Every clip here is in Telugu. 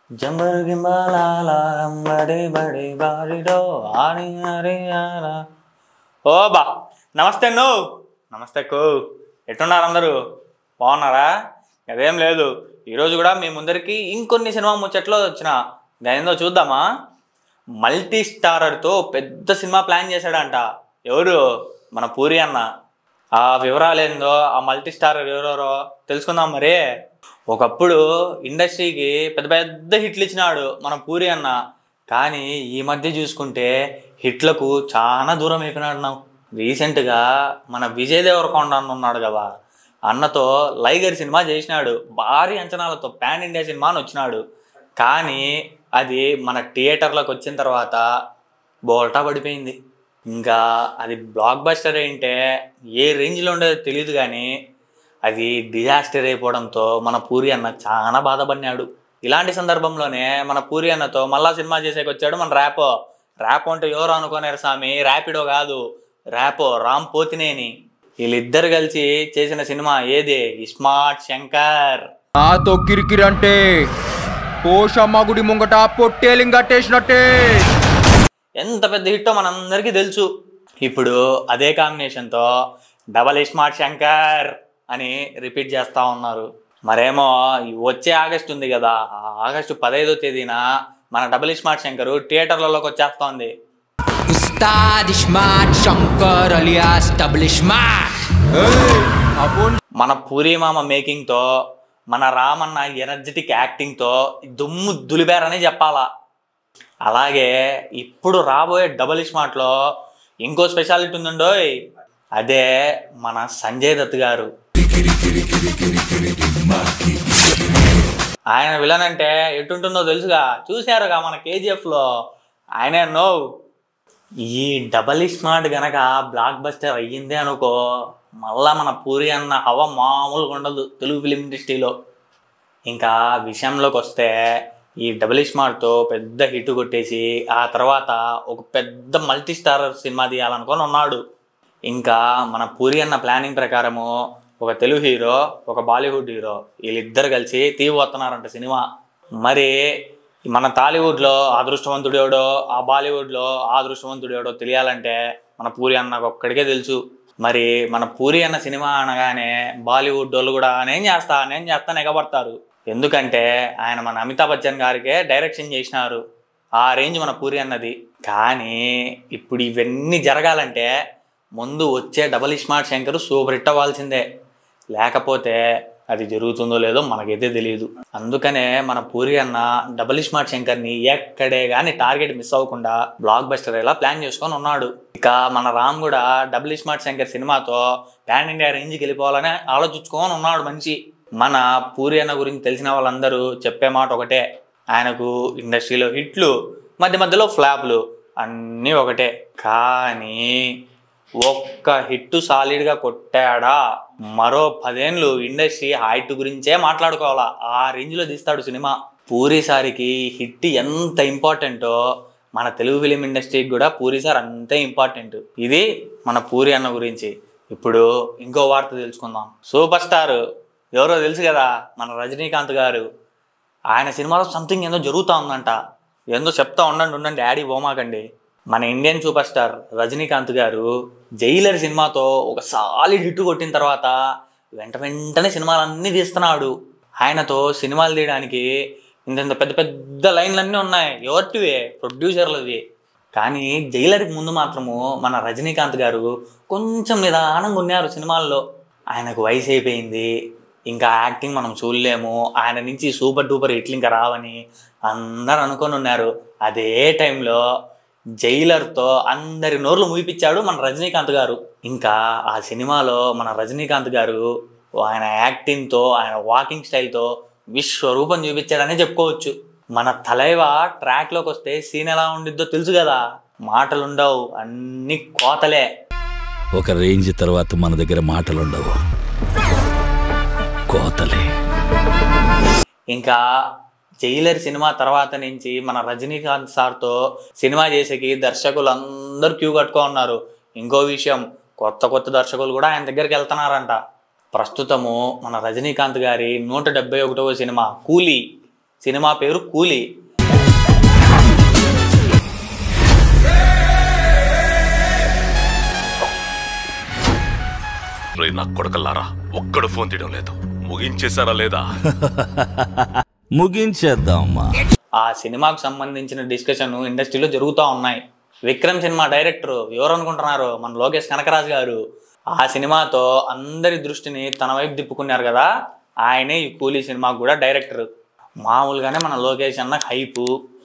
జంబరు గింబలాల బడి బడి బాడిడో ఆడి ఆడి ఆడా. ఓ బా నమస్తే నువ్వు నమస్తే కో ఎట్టున్నారు అందరూ బాగున్నారా అదేం లేదు ఈరోజు కూడా మీ ముందరికి ఇంకొన్ని సినిమా ముచ్చట్లో వచ్చిన ఏందో చూద్దామా మల్టీ స్టారర్తో పెద్ద సినిమా ప్లాన్ చేశాడంట ఎవరు మన పూరి అన్న ఆ వివరాలు ఏందో ఆ మల్టీ స్టారర్ ఎవరెవరో తెలుసుకుందాం మరి ఒకప్పుడు ఇండస్ట్రీకి పెద్ద పెద్ద హిట్లు ఇచ్చినాడు మన పూరి అన్న కానీ ఈ మధ్య చూసుకుంటే హిట్లకు చాలా దూరం అయిపోయినాడు నాకు రీసెంట్గా మన విజయ్ దేవరకొండ అన్న ఉన్నాడు కదా అన్నతో లైగర్ సినిమా చేసినాడు భారీ అంచనాలతో పాన్ ఇండియా సినిమా అని వచ్చినాడు కానీ అది మన థియేటర్లోకి వచ్చిన తర్వాత బోల్టా పడిపోయింది ఇంకా అది బ్లాక్ బస్టర్ ఏంటే ఏ రేంజ్లో ఉండేదో తెలియదు కానీ అది డిజాస్టర్ అయిపోవడంతో మన పూరి అన్న చాలా బాధపడినాడు ఇలాంటి సందర్భంలోనే మన పూరి అన్నతో మళ్ళా సినిమా చేసేకి వచ్చాడు మన ర్యాపో ర్యాపో అంటే ఎవరు అనుకోనారు స్వామి ర్యాపిడో కాదు ర్యాపో రామ్ పోతినేని వీళ్ళిద్దరు కలిసి చేసిన సినిమా ఏది స్మార్ట్ శంకర్ నాతో కిరికిరి అంటే పోషమ్మ గుడి ముంగట పొట్టేలింగ్ కట్టేసినట్టే ఎంత పెద్ద హిట్టో మనందరికీ తెలుసు ఇప్పుడు అదే కాంబినేషన్తో డబల్ స్మార్ట్ శంకర్ అని రిపీట్ చేస్తూ ఉన్నారు మరేమో ఈ వచ్చే ఆగస్ట్ ఉంది కదా ఆ ఆగస్టు పదహైదో తేదీన మన డబల్ స్మార్ట్ శంకర్ థియేటర్లలోకి వచ్చేస్తోంది Ustaad smart Shankar alias double smart మన పూరి మామ మేకింగ్తో మన రామన్న ఎనర్జెటిక్ యాక్టింగ్తో దుమ్ము దులిపారని చెప్పాలా అలాగే ఇప్పుడు రాబోయే డబుల్ స్మార్ట్లో ఇంకో స్పెషాలిటీ ఉందండోయ్ అదే మన సంజయ్ దత్ గారు ఆయన విలన్ అంటే ఎటుంటుందో తెలుసుగా చూశారుగా మన కేజీఎఫ్లో ఆయనే నో ఈ డబల్ స్మార్ట్ గనక బ్లాక్ బస్టర్ అయ్యిందే అనుకో మళ్ళా మన పూరి అన్న హవ మామూలుగా ఉండదు తెలుగు ఫిలిం ఇండస్ట్రీలో ఇంకా విషయంలోకి వస్తే ఈ డబుల్ స్మార్ట్తో పెద్ద హిట్ కొట్టేసి ఆ తర్వాత ఒక పెద్ద మల్టీ స్టార్ సినిమా తీయాలనుకొని ఉన్నాడు ఇంకా మన పూరి అన్న ప్లానింగ్ ప్రకారము ఒక తెలుగు హీరో ఒక బాలీవుడ్ హీరో వీళ్ళిద్దరు కలిసి తీయబోతున్నారంట సినిమా మరి మన టాలీవుడ్లో అదృష్టవంతుడు ఎవడో ఆ బాలీవుడ్లో ఆ అదృష్టవంతుడు ఎవడో తెలియాలంటే మన పూరి అన్నకు ఒక్కడికే తెలుసు మరి మన పూరి అన్న సినిమా అనగానే బాలీవుడ్ వాళ్ళు కూడా నేను చేస్తా నేను చేస్తాను ఎగబడతారు ఎందుకంటే ఆయన మన అమితాబ్ బచ్చన్ గారికే డైరెక్షన్ చేసినారు ఆ రేంజ్ మన పూరి అన్నది కానీ ఇప్పుడు ఇవన్నీ జరగాలంటే ముందు వచ్చే double smart Shankar super hit అవ్వాల్సిందే లేకపోతే అది జరుగుతుందో లేదో మనకైతే తెలియదు అందుకనే మన పూరి అన్న డబల్ స్మార్ట్ శంకర్ని ఎక్కడే కానీ టార్గెట్ మిస్ అవ్వకుండా బ్లాక్ బస్టర్ ఇలా ప్లాన్ చేసుకొని ఉన్నాడు ఇక మన రామ్ కూడా డబుల్ స్మార్ట్ శంకర్ సినిమాతో పాన్ ఇండియా రేంజ్కి వెళ్ళిపోవాలని ఆలోచించుకొని ఉన్నాడు మంచి మన పూరి అన్న గురించి తెలిసిన వాళ్ళందరూ చెప్పే మాట ఒకటే ఆయనకు ఇండస్ట్రీలో హిట్లు మధ్య మధ్యలో ఫ్లాప్లు అన్నీ ఒకటే కానీ ఒక్క హిట్ సాలిడ్గా కొట్టాడా మరో పదేళ్ళు ఇండస్ట్రీ హైట్ గురించే మాట్లాడుకోవాలా ఆ రేంజ్లో తీస్తాడు సినిమా పూరిసారికి హిట్ ఎంత ఇంపార్టెంటో మన తెలుగు ఫిలిం ఇండస్ట్రీకి కూడా పూరి సార్ అంతే ఇంపార్టెంట్ ఇది మన పూరి అన్న గురించి ఇప్పుడు ఇంకో వార్త తెలుసుకుందాం సూపర్ స్టార్ ఎవరో తెలుసు కదా మన రజనీకాంత్ గారు ఆయన సినిమాలో సంథింగ్ ఏందో జరుగుతూ ఉందంట ఏందో చెప్తా ఉండండి ఉండండి డాడీ బోమాకండి మన ఇండియన్ సూపర్ స్టార్ రజనీకాంత్ గారు జైలర్ సినిమాతో ఒక సాలిడ్ హిట్ కొట్టిన తర్వాత వెంట వెంటనే సినిమాలన్నీ తీస్తున్నాడు ఆయనతో సినిమాలు తీయడానికి ఇంత ఇంత పెద్ద పెద్ద లైన్లన్నీ ఉన్నాయి ఎవరిటివే ప్రొడ్యూసర్లవి కానీ జైలర్కి ముందు మాత్రము మన రజనీకాంత్ గారు కొంచెం నిదానంగా ఉన్నారు సినిమాల్లో ఆయనకు వయసు అయిపోయింది ఇంకా యాక్టింగ్ మనం చూడలేము ఆయన నుంచి సూపర్ డూపర్ హిట్లు ఇంకా రావని అందరు అనుకొని ఉన్నారు అదే టైంలో జైలర్తో అందరి నోర్లు మూయిపించాడు మన రజనీకాంత్ గారు ఇంకా ఆ సినిమాలో మన రజనీకాంత్ గారు ఆయన యాక్టింగ్తో ఆయన వాకింగ్ స్టైల్తో విశ్వరూపం చూపించాడనే చెప్పుకోవచ్చు మన తలైవ ట్రాక్లోకి వస్తే సీన్ ఎలా ఉండిద్దో తెలుసు కదా మాటలు ఉండవు అన్ని కోతలే ఒక రేంజ్ తర్వాత మన దగ్గర మాటలుండవు కోతలే ఇంకా జైలర్ సినిమా తర్వాత నుంచి మన రజనీకాంత్ సార్తో సినిమా చేసేకి దర్శకులు అందరూ క్యూ కట్టుకో ఉన్నారు ఇంకో విషయం కొత్త కొత్త దర్శకులు కూడా ఆయన దగ్గరికి వెళ్తున్నారంట ప్రస్తుతము మన రజనీకాంత్ గారి నూట డెబ్బై ఒకటవ సినిమా కూలీ సినిమా పేరు కూలీ రే నా కొడకల్లారా ఒక్కడు ఫోన్ తీయడం లేదు ముగించేశారా లేదా ముగించేద్దామా ఆ సినిమాకు సంబంధించిన డిస్కషన్ ఇండస్ట్రీలో జరుగుతూ ఉన్నాయి విక్రమ్ సినిమా డైరెక్టర్ ఎవరు అనుకుంటున్నారు మన లోకేష్ కనకరాజు గారు ఆ సినిమాతో అందరి దృష్టిని తన వైపు తిప్పుకున్నారు కదా ఆయనే ఈ కూలీ సినిమాకు కూడా డైరెక్టర్ మామూలుగానే మన లోకేష్ అన్న హైపు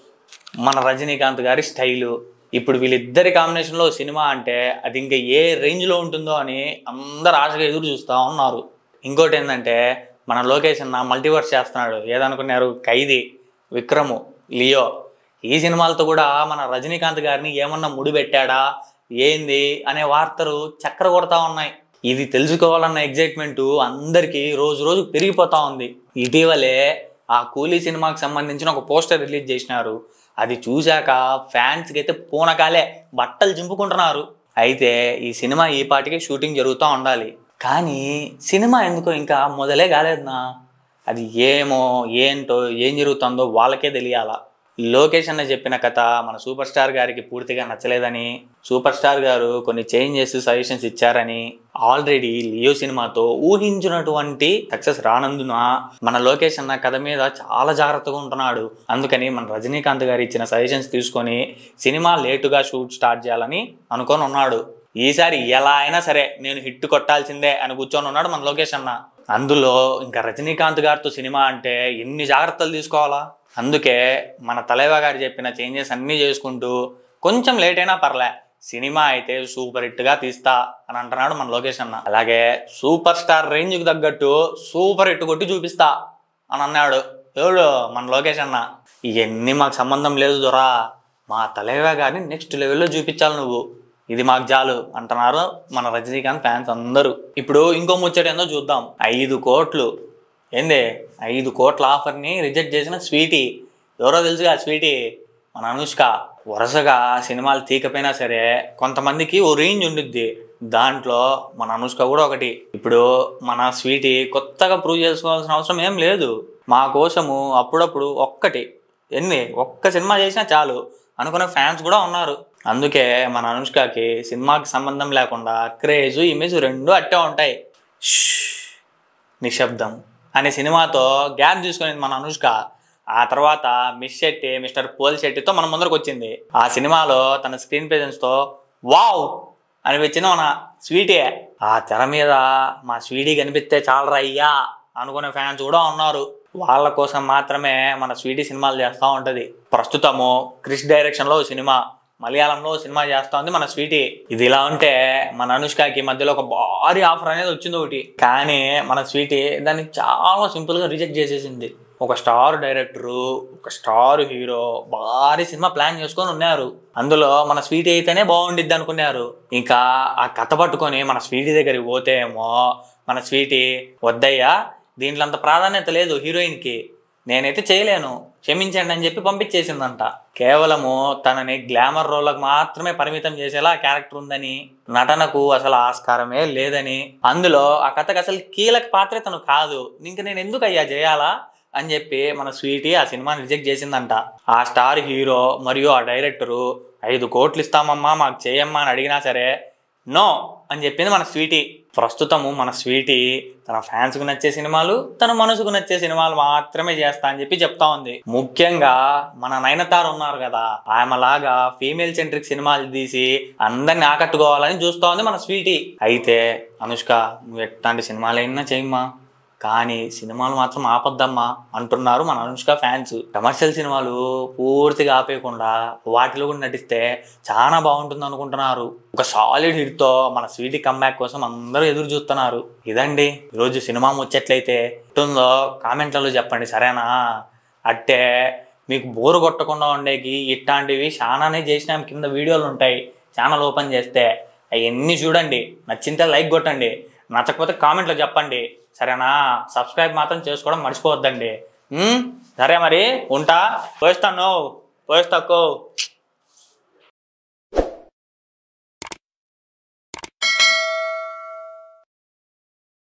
మన రజనీకాంత్ గారి స్టైలు ఇప్పుడు వీళ్ళిద్దరి కాంబినేషన్లో సినిమా అంటే అది ఇంకా ఏ రేంజ్లో ఉంటుందో అని అందరు ఆశగా ఎదురు చూస్తూ ఉన్నారు ఇంకోటి ఏంటంటే మన లోకేష్ అన్న మల్టీవర్స్ చేస్తున్నాడు ఏదనుకున్నారు ఖైదీ విక్రము లియో ఈ సినిమాలతో కూడా మన రజనీకాంత్ గారిని ఏమన్నా ముడిపెట్టాడా ఏంది అనే వార్తలు చక్కర కొడతా ఉన్నాయి ఇది తెలుసుకోవాలన్న ఎగ్జైట్మెంట్ అందరికీ రోజు రోజు పెరిగిపోతా ఉంది ఇటీవలే ఆ కూలీ సినిమాకి సంబంధించిన ఒక పోస్టర్ రిలీజ్ చేసినారు అది చూశాక ఫ్యాన్స్కి అయితే పూనకాలే బట్టలు చింపుకుంటున్నారు అయితే ఈ సినిమా ఈ పాటికి షూటింగ్ జరుగుతూ ఉండాలి కానీ సినిమా ఎందుకో ఇంకా మొదలే కాలేదునా అది ఏమో ఏంటో ఏం జరుగుతుందో వాళ్ళకే తెలియాలా లోకేష్ అన్న చెప్పిన కథ మన సూపర్ స్టార్ గారికి పూర్తిగా నచ్చలేదని సూపర్ స్టార్ గారు కొన్ని చేంజెస్ సజెషన్స్ ఇచ్చారని ఆల్రెడీ లియో సినిమాతో ఊహించినటువంటి సక్సెస్ రానందున మన లోకేష్ అన్న కథ మీద చాలా జాగ్రత్తగా ఉంటున్నాడు అందుకని మన రజనీకాంత్ గారు ఇచ్చిన సజెషన్స్ తీసుకొని సినిమా లేటుగా షూట్ స్టార్ట్ చేయాలని అనుకొని ఉన్నాడు ఈసారి ఎలా అయినా సరే నేను హిట్ కొట్టాల్సిందే అని కూర్చొని ఉన్నాడు మన లోకేష్ అన్న అందులో ఇంకా రజనీకాంత్ గారితో సినిమా అంటే ఎన్ని జాగ్రత్తలు తీసుకోవాలా అందుకే మన తలైవా గారు చెప్పిన చేంజెస్ అన్నీ చేసుకుంటూ కొంచెం లేట్ అయినా పర్లే సినిమా అయితే సూపర్ హిట్గా తీస్తా అని అంటున్నాడు మన లోకేష్ అన్న అలాగే సూపర్ స్టార్ రేంజ్కి తగ్గట్టు సూపర్ హిట్ కొట్టి చూపిస్తా అని అన్నాడు ఎవడు మన లోకేష్ అన్న ఇవన్నీ మాకు సంబంధం లేదు దొరా మా తలైవా గారిని నెక్స్ట్ లెవెల్లో చూపించాలి నువ్వు ఇది మాకు చాలు అంటున్నారు మన రజనీకాంత్ ఫ్యాన్స్ అందరూ ఇప్పుడు ఇంకో ముచ్చట ఏందో చూద్దాం ఐదు కోట్లు ఏంది ఐదు కోట్ల ఆఫర్ని రిజెక్ట్ చేసిన స్వీటీ ఎవరో తెలుసుగా స్వీటీ మన అనుష్క వరుసగా సినిమాలు తీకపోయినా సరే కొంతమందికి ఓ రేంజ్ ఉండిద్ది దాంట్లో మన అనుష్క కూడా ఒకటి ఇప్పుడు మన స్వీటీ కొత్తగా ప్రూవ్ చేసుకోవాల్సిన అవసరం ఏం లేదు మా కోసము అప్పుడప్పుడు ఒక్కటి ఎన్ని ఒక్క సినిమా చేసినా చాలు అనుకునే ఫ్యాన్స్ కూడా ఉన్నారు అందుకే మన అనుష్కకి సినిమాకి సంబంధం లేకుండా క్రేజ్ ఇమేజ్ రెండు అట్టే ఉంటాయి షష్. నిశ్శబ్దం అనే సినిమాతో గ్యాప్ తీసుకునేది మన అనుష్క ఆ తర్వాత మిస్ శెట్టి మిస్టర్ పోల్ శెట్టితో మన ముందరకు వచ్చింది ఆ సినిమాలో తన స్క్రీన్ ప్రెజెన్స్తో వావ్ అనిపించింది మన స్వీటీ ఆ తెర మీద మా స్వీటీ కనిపిస్తే చాలరా అయ్యా అనుకునే ఫ్యాన్స్ కూడా ఉన్నారు వాళ్ళ కోసం మాత్రమే మన స్వీటీ సినిమాలు చేస్తూ ఉంటుంది ప్రస్తుతము క్రిష్ డైరెక్షన్లో ఓ సినిమా మలయాళంలో ఓ సినిమా చేస్తా ఉంది మన స్వీటీ ఇది ఇలా ఉంటే మన అనుష్కకి మధ్యలో ఒక భారీ ఆఫర్ అనేది వచ్చింది ఒకటి కానీ మన స్వీటీ దాన్ని చాలా సింపుల్గా రిజెక్ట్ చేసేసింది ఒక స్టార్ డైరెక్టరు ఒక స్టార్ హీరో భారీ సినిమా ప్లాన్ చేసుకొని ఉన్నారు అందులో మన స్వీటీ అయితేనే బాగుండిద్ది అనుకున్నారు ఇంకా ఆ కథ పట్టుకొని మన స్వీటీ దగ్గరికి పోతే ఏమో మన స్వీటీ వద్దయ్యా దీంట్లో అంత ప్రాధాన్యత లేదు హీరోయిన్కి నేనైతే చేయలేను క్షమించండి అని చెప్పి పంపించేసిందంట కేవలము తనని గ్లామర్ రోల్లకు మాత్రమే పరిమితం చేసేలా క్యారెక్టర్ ఉందని నటనకు అసలు ఆస్కారమే లేదని అందులో ఆ కథకు అసలు కీలక పాత్ర తను కాదు ఇంక నేను ఎందుకు అయ్యా చేయాలా అని చెప్పి మన స్వీటీ ఆ సినిమాని రిజెక్ట్ చేసిందంట ఆ స్టార్ హీరో మరియు ఆ డైరెక్టరు ఐదు కోట్లు ఇస్తామమ్మా మాకు చేయమ్మా అని అడిగినా సరే నో అని చెప్పింది మన స్వీటీ ప్రస్తుతము మన స్వీటీ తన ఫ్యాన్స్కు నచ్చే సినిమాలు తన మనసుకు నచ్చే సినిమాలు మాత్రమే చేస్తా అని చెప్పి చెప్తా ఉంది ముఖ్యంగా మన నయనతార ఉన్నారు కదా ఆమెలాగా ఫీమేల్ సెంట్రిక్ సినిమాలు తీసి అందరిని ఆకట్టుకోవాలని చూస్తూ ఉంది మన స్వీటీ అయితే అనుష్క నువ్వు ఎట్లాంటి సినిమాలు అయినా చేయమ్మా కానీ సినిమాలు మాత్రం ఆపద్దమ్మా అంటున్నారు మన అనుష్క ఫ్యాన్స్ కమర్షియల్ సినిమాలు పూర్తిగా ఆపేయకుండా వాటిలో కూడా నటిస్తే చాలా బాగుంటుంది అనుకుంటున్నారు ఒక సాలిడ్ హిట్తో మన స్వీటీ కమ్బ్యాక్ కోసం అందరూ ఎదురు చూస్తున్నారు ఇదండి ఈరోజు సినిమా ముచ్చట్లయితే ఎట్టుందో కామెంట్లలో చెప్పండి సరేనా అట్టే మీకు బోరు కొట్టకుండా ఉండేకి ఇట్లాంటివి చాలానే చేసినాం కింద వీడియోలు ఉంటాయి ఛానల్ ఓపెన్ చేస్తే అవన్నీ చూడండి నచ్చింటే లైక్ కొట్టండి నచ్చకపోతే కామెంట్లో చెప్పండి సరేనా సబ్స్క్రైబ్ మాత్రం చేసుకోవడం మర్చిపోవద్దండి ఉమ్, సరే మరి ఉంటా పోయిస్తాను పోయిస్తాకో